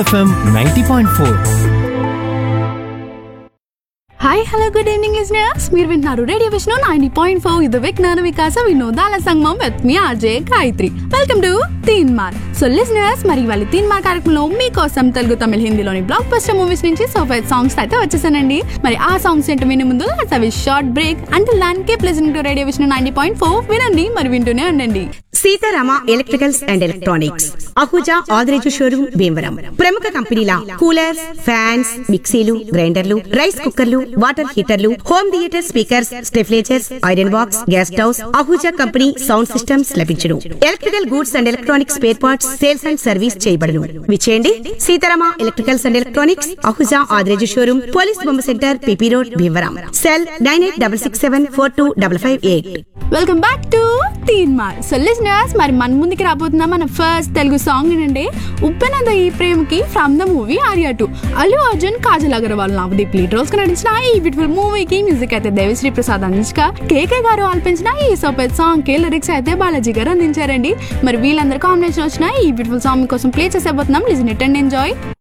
FM ninety point four hi hello good evening listeners మీరు వింటున్నారు radio Vishnu ninety point four ఇది విజ్ఞాన వికాస వినోదాల సంగమం విత్ మీ RJ Gayatri welcome to Teen Maar so listeners మరి వాళ్ళ తీన్ మార్ కార్యక్రమంలో మీకోసం తెలుగు తమిళ హిందీలోని బ్లాక్ బస్టర్ మూవీస్ నుంచి సోఫైట్ సాంగ్స్ అయితే వచ్చేసానండి మరి ఆ సాంగ్స్ ఏంటో వినే ముందు లెట్స్ హావ్ షార్ట్ బ్రేక్ అంటే ల్యాండ్ keep listening to radio Vishnu ninety point four వినండి మరి వింటూనే ఉండండి Seetharama electricals and electronics Ahuja Adireju showroom Bhimavaram ప్రముఖ కంపెనీల కూలర్స్ ఫ్యాన్స్ మిక్సీలు గ్రైండర్లు రైస్ కుక్కర్లు వాటర్ హీటర్లు హోమ్ థియేటర్ స్పీకర్స్ స్టెఫ్లేచర్స్ iron box gas stoves Ahuja company sound systems లభించును electrical goods and electronics spare parts sales and service చేయబడును విచేయండి Seetharama electricals and electronics Ahuja Adireju showroom police బొమ్మ centre P P road Bhimavaram cell nine eight double six seven four two double five eight welcome back to Teen Maar so listeners మరి మన ముందుకి రాబోతున్న మన first Telugu song ఏంటంటే ఉప్పెనద ఈ ప్రేమకి from the movie Arya two Allu Arjun Kajal Aggarwal Navdeep lead roles నటించిన ఈ బ్యూటిఫుల్ మూవీకి మ్యూజిక్ అయితే దేవిశ్రీ ప్రసాద్ అందించగా కేకే గారు ఆల్పించిన ఈ సోపెత్ సాంగ్ కి లిరిక్స్ అయితే బాలాజీ గారు అందించారండి మరి వీళ్ళందరూ కాంబినేషన్ వచ్చిన ఈ బ్యూటిఫుల్ సాంగ్ కోసం ప్లే చేసేపోతున్నాం లిజన్ ఇట్ అండ్ ఎంజాయ్